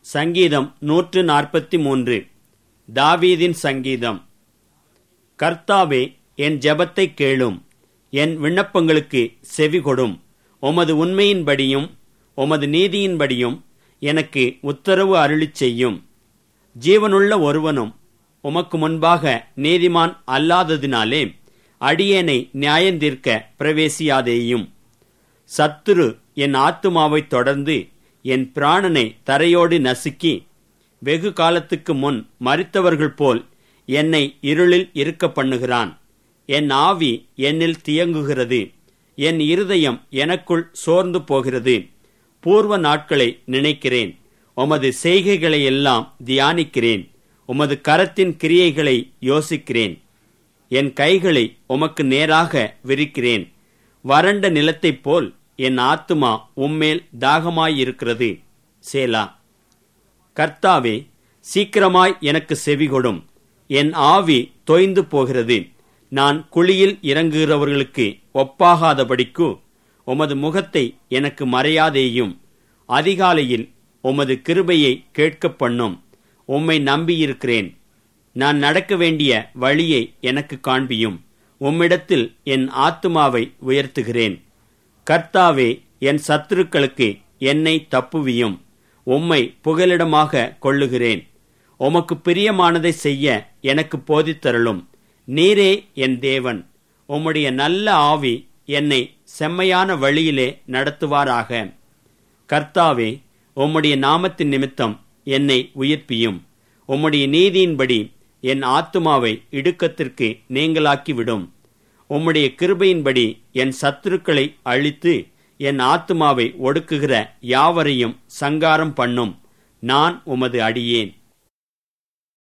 சங்கீதம் நூற்று நாற்பத்தி மூன்று தாவீதின் சங்கீதம் கர்த்தாவே என் ஜெபத்தை கேளும் என் விண்ணப்பங்களுக்கு செவிகொடும் உமது உண்மையின்படியும் உமது நீதியின்படியும் எனக்கு உத்தரவு அருளிச் செய்யும் ஜீவனுள்ள ஒருவனும் உமக்கு முன்பாக நீதிமான் அல்லாததினாலே அடியேனை நியாயந்தீர்க்க பிரவேசியாதேயும் சத்துரு என் ஆத்துமாவைத் தொடர்ந்து என் பிராணனை தரையோடு நசுக்கி வெகு காலத்துக்கு முன் மறித்தவர்கள் போல் என்னை இருளில் இருக்க பண்ணுகிறான் என் ஆவி என்னில் தியங்குகிறது என் இருதயம் எனக்குள் சோர்ந்து போகிறது பூர்வ நாட்களை நினைக்கிறேன் உமது செய்கைகளை எல்லாம் தியானிக்கிறேன் உமது கரத்தின் கிரியைகளை யோசிக்கிறேன் என் கைகளை உமக்கு நேராக விரிக்கிறேன் வறண்ட நிலத்தைப் போல் என் ஆத்துமா உம்மேல் தாகமாயிருக்கிறது சேலா கர்த்தாவே சீக்கிரமாய் எனக்கு செவிகொடும் என் ஆவி தொய்ந்து போகிறது நான் குழியில் இறங்குகிறவர்களுக்கு ஒப்பாகாதபடிக்கு உமது முகத்தை எனக்கு மறையாதேயும் அதிகாலையில் உமது கிருபையை கேட்கப் பண்ணும் உம்மை நம்பியிருக்கிறேன் நான் நடக்க வேண்டிய வழியை எனக்கு காண்பியும் உம்மிடத்தில் என் ஆத்துமாவை உயர்த்துகிறேன் கர்த்தாவே என் சத்துருக்களுக்கு என்னை தப்புவியும் உம்மை புகலிடமாக கொள்ளுகிறேன் உமக்கு பிரியமானதை செய்ய எனக்கு போதித்தருளும் நீரே என் தேவன் உம்முடைய நல்ல ஆவி என்னை செம்மையான வழியிலே நடத்துவாராக கர்த்தாவே உம்முடைய நாமத்தின் நிமித்தம் என்னை உயிர்ப்பியும் உம்முடைய நீதியின்படி என் ஆத்துமாவை இடுக்கத்திற்கு நீங்களாக்கிவிடும் உம்முடைய கிருபையின்படி என் சத்துருக்களை அழித்து என் ஆத்துமாவை ஒடுக்குகிற யாவரையும் சங்காரம் பண்ணும் நான் உமது அடியேன்